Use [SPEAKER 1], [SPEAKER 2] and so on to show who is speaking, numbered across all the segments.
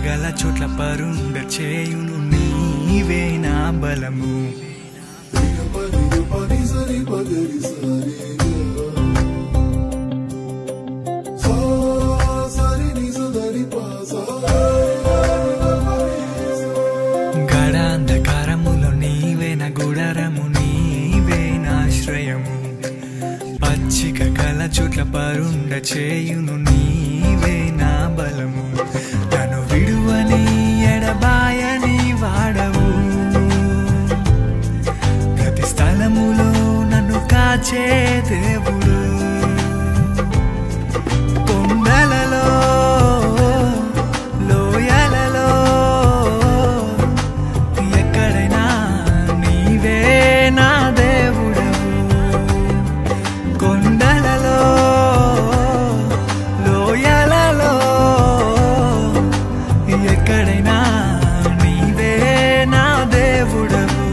[SPEAKER 1] గల చోట్ల పరుండ చేయును నీవే నా బలము గడాంధకారములో నీవే నా గుడరము నీవే నా ఆశ్రయము పచ్చిక కల చోట్ల పరుండ చేయును నీవే నా బలము తను విడువని ఎడబాయని వాడవు ప్రతి స్థలములో నన్ను కాచే దేవుడు కొండలలో లోయలలో ఎక్కడైనా నీవే నా దేవుడవు కొండలలో లోయలలో ఎక్కడైనా నీవే నా దేవుడవు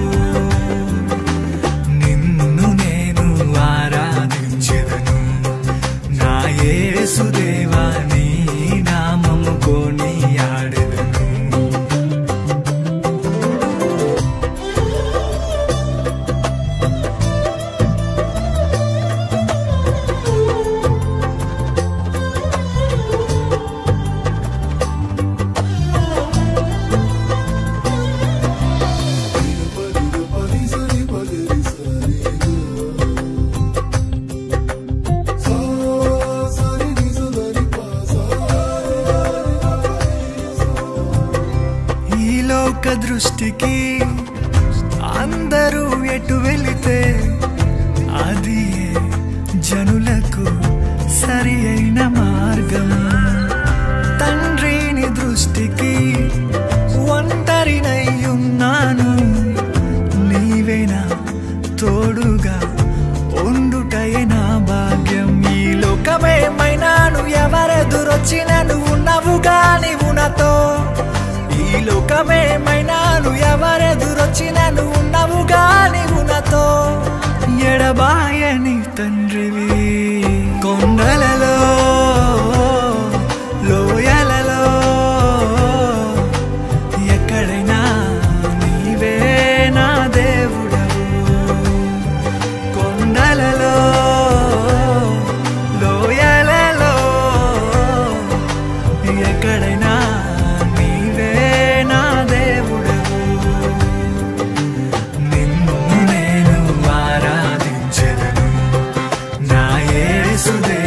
[SPEAKER 1] నిన్ను నేను ఆరాధించెదను నా యేసుదేవా నీ నామము కొనియాడెదను ఈ లోక దృష్టికి అందరూ ఎటు వెళితే అది జనులకు సరి అయిన మార్గం తండ్రిని దృష్టికి ఒంటరినై ఉన్నాను నీవేనా తోడుగా ఉండుటయే నా భాగ్యం ఈ లోకమేమైనాను ఎవరెదురొచ్చినా నువ్వు ఉన్నావుగా నీవు నాతో ఈ లోకమేమైనాను ఎవరెదురొచ్చినా నువ్వు ఉన్నావుగా నీవు నాతో ఎడబాయని తండ్రివి కొండలలో లోయలలో ఎక్కడైనా నీవే నా దేవుడవు కొండలలో లోయలలో ఎక్కడైనా నీవే నా దేవుడవు నిన్ను నేను ఆరాధించెదను నా యేసుదే